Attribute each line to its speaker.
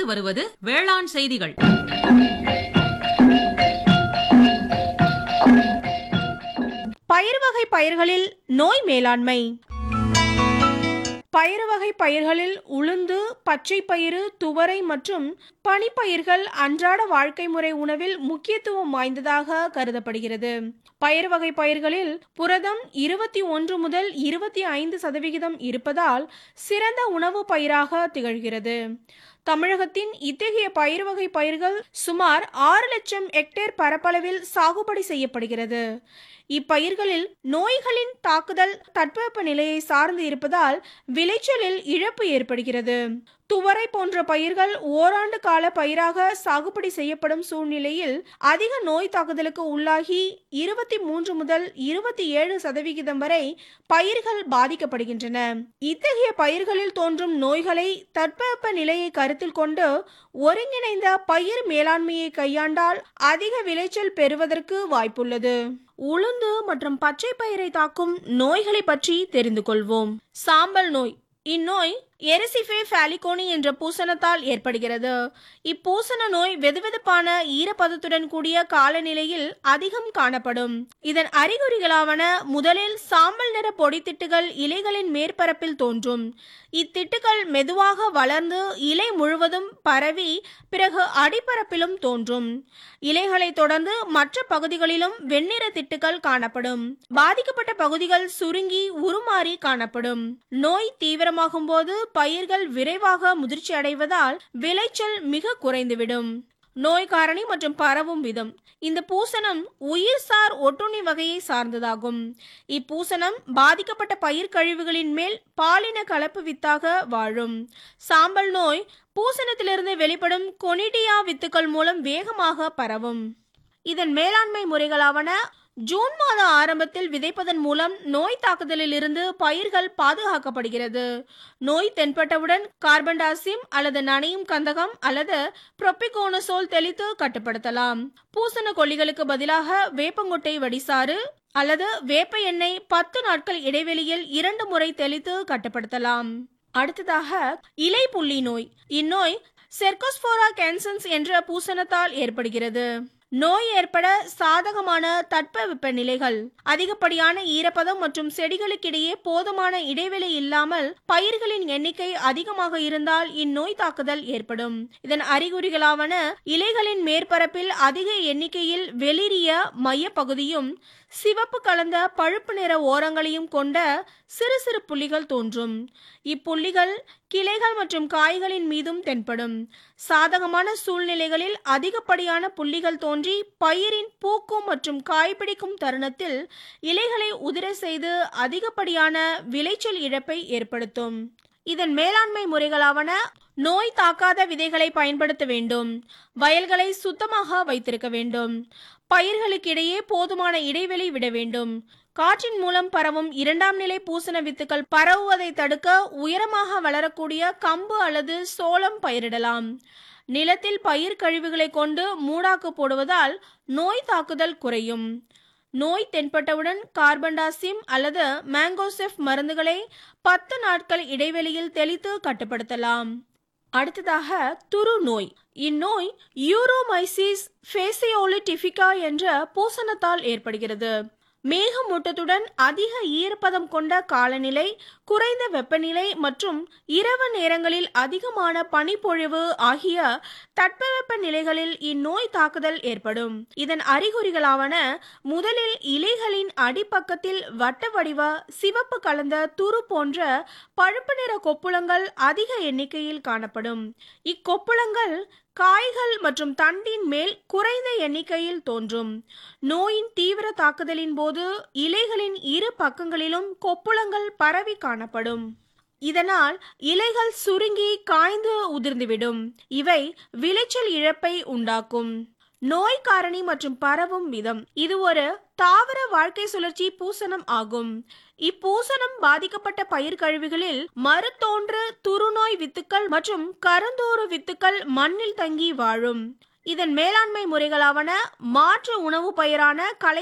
Speaker 1: அடுத்து வருவது வேளாண் செய்திகள்
Speaker 2: பயிர் வகை பயிர்களில் நோய் மேலாண்மை பயிர் வகை பயிர்களில் உளுந்து பச்சை பயிறு துவரை மற்றும் பனிப்பயிர்கள் அன்றாட வாழ்க்கை முறை உணவில் முக்கியத்துவம் வாய்ந்ததாக கருதப்படுகிறது பயிர் வகை பயிர்களில் புரதம் இருபத்தி ஒன்று முதல் இருபத்தி ஐந்து சதவிகிதம் இருப்பதால் சிறந்த உணவு பயிராக திகழ்கிறது தமிழகத்தின் இத்தகைய பயிர் வகை பயிர்கள் சுமார் ஆறு லட்சம் ஹெக்டேர் பரப்பளவில் சாகுபடி செய்யப்படுகிறது இப்பயிர்களில் நோய்களின் தாக்குதல் தட்பவெப்ப நிலையை சார்ந்து இருப்பதால் விளைச்சலில் இழப்பு ஏற்படுகிறது துவரை போன்ற பயிர்கள் ஓராண்டு கால பயிராக சாகுபடி செய்யப்படும் சூழ்நிலையில் அதிக நோய் தாக்குதலுக்கு உள்ளாகி இருபத்தி மூன்று முதல் இருபத்தி ஏழு சதவிகிதம் வரை பயிர்கள் பாதிக்கப்படுகின்றன இத்தகைய பயிர்களில் தோன்றும் நோய்களை தட்பவெப்ப நிலையை கருத்தில் கொண்டு ஒருங்கிணைந்த பயிர் மேலாண்மையை கையாண்டால் அதிக விளைச்சல் பெறுவதற்கு வாய்ப்புள்ளது உளுந்து மற்றும் பச்சை பயிரை தாக்கும் நோய்களை பற்றி தெரிந்து கொள்வோம் சாம்பல் நோய் இந்நோய் எரிசிஃபே ஃபாலிகோனி என்ற பூசணத்தால் ஏற்படுகிறது இப்பூசண நோய் வெதுவெதுப்பான ஈரப்பதத்துடன் கூடிய காலநிலையில் அதிகம் காணப்படும் இதன் அறிகுறிகளாவன முதலில் சாம்பல் நிற பொடித்திட்டுகள் இலைகளின் மேற்பரப்பில் தோன்றும் இத்திட்டுகள் மெதுவாக வளர்ந்து இலை முழுவதும் பரவி பிறகு அடிப்பரப்பிலும் தோன்றும் இலைகளை தொடர்ந்து மற்ற பகுதிகளிலும் வெண்ணிற திட்டுகள் காணப்படும் பாதிக்கப்பட்ட பகுதிகள் சுருங்கி உருமாறி காணப்படும் நோய் தீவிரமாகும் போது பயிர்கள் விரைவாக முதிர்ச்சி அடைவதால் விளைச்சல் மிக குறைந்துவிடும் நோய் காரணி மற்றும் பரவும் விதம் இந்த பூசணம் உயிர்சார் ஒட்டுண்ணி வகையை சார்ந்ததாகும் இப்பூசணம் பாதிக்கப்பட்ட பயிர் கழிவுகளின் மேல் பாலின கலப்பு வித்தாக வாழும் சாம்பல் நோய் பூசணத்திலிருந்து வெளிப்படும் கொனிடியா வித்துக்கள் மூலம் வேகமாக பரவும் இதன் மேலாண்மை முறைகளாவன ஜூன் மாத ஆரம்பத்தில் விதைப்பதன் மூலம் நோய் தாக்குதலில் இருந்து பயிர்கள் பாதுகாக்கப்படுகிறது நோய் தென்பட்டவுடன் கார்பன்டாசிம் அல்லது நனையும் கந்தகம் அல்லது புரோபிகோனசோல் தெளித்து கட்டுப்படுத்தலாம் பூசண கொல்லிகளுக்கு பதிலாக வேப்பங்கொட்டை வடிசாறு அல்லது வேப்ப எண்ணெய் பத்து நாட்கள் இடைவெளியில் இரண்டு முறை தெளித்து கட்டுப்படுத்தலாம் அடுத்ததாக இலை புள்ளி நோய் இந்நோய் செர்கோஸ்போரா கேன்சன்ஸ் என்ற பூசணத்தால் ஏற்படுகிறது நோய் ஏற்பட சாதகமான தட்பவெப்ப நிலைகள் அதிகப்படியான ஈரப்பதம் மற்றும் செடிகளுக்கிடையே போதுமான இடைவெளி இல்லாமல் பயிர்களின் எண்ணிக்கை அதிகமாக இருந்தால் இந்நோய் தாக்குதல் ஏற்படும் இதன் அறிகுறிகளாவன இலைகளின் மேற்பரப்பில் அதிக எண்ணிக்கையில் வெளிரிய மையப்பகுதியும் சிவப்பு கலந்த பழுப்பு நிற ஓரங்களையும் கொண்ட சிறு சிறு புள்ளிகள் தோன்றும் இப்புள்ளிகள் கிளைகள் மற்றும் காய்களின் மீதும் தென்படும் சாதகமான சூழ்நிலைகளில் அதிகப்படியான புள்ளிகள் தோன்றி பயிரின் பூக்கும் மற்றும் காய்பிடிக்கும் தருணத்தில் இலைகளை உதிர செய்து அதிகப்படியான விளைச்சல் இழப்பை ஏற்படுத்தும் இதன் மேலாண்மை முறைகளாவன நோய் தாக்காத விதைகளை பயன்படுத்த வேண்டும் வயல்களை சுத்தமாக வைத்திருக்க வேண்டும் பயிர்களுக்கிடையே போதுமான இடைவெளி விட வேண்டும் காற்றின் மூலம் பரவும் இரண்டாம் நிலை பூசண வித்துக்கள் பரவுவதை தடுக்க உயரமாக வளரக்கூடிய கம்பு அல்லது சோளம் பயிரிடலாம் நிலத்தில் பயிர் கழிவுகளை கொண்டு மூடாக்கு போடுவதால் நோய் தாக்குதல் குறையும் நோய் தென்பட்டவுடன் கார்பன்டாசிம் அல்லது மேங்கோசெஃப் மருந்துகளை பத்து நாட்கள் இடைவெளியில் தெளித்து கட்டுப்படுத்தலாம் அடுத்ததாக துரு நோய் இந்நோய் யூரோமைசிஸ் ஃபேசியோலிடிஃபிகா என்ற பூசணத்தால் ஏற்படுகிறது மேகமூட்டத்துடன் அதிக ஈரப்பதம் கொண்ட காலநிலை குறைந்த வெப்பநிலை மற்றும் இரவு நேரங்களில் அதிகமான பனிப்பொழிவு ஆகிய தட்பவெப்ப நிலைகளில் இந்நோய் தாக்குதல் ஏற்படும் இதன் அறிகுறிகளாவன முதலில் இலைகளின் அடிப்பக்கத்தில் வட்ட வடிவ சிவப்பு கலந்த துரு போன்ற பழுப்பு நிற கொப்புளங்கள் அதிக எண்ணிக்கையில் காணப்படும் இக்கொப்புளங்கள் காய்கள் மற்றும் தண்டின் மேல் குறைந்த எண்ணிக்கையில் தோன்றும் நோயின் தீவிர தாக்குதலின் போது இலைகளின் இரு பக்கங்களிலும் கொப்புளங்கள் பரவி காணப்படும் இதனால் இலைகள் சுருங்கி காய்ந்து உதிர்ந்துவிடும் இவை விளைச்சல் இழப்பை உண்டாக்கும் நோய் காரணி மற்றும் பரவும் விதம் இது ஒரு தாவர வாழ்க்கை சுழற்சி பூசணம் ஆகும் இப்பூசணம் பாதிக்கப்பட்ட பயிர் கழிவுகளில் மறுதோன்று துருநோய் வித்துக்கள் மற்றும் கருந்தோறு வித்துக்கள் மண்ணில் தங்கி வாழும் இதன் மேலாண்மை முறைகளாவன மாற்று உணவு பயிரான களை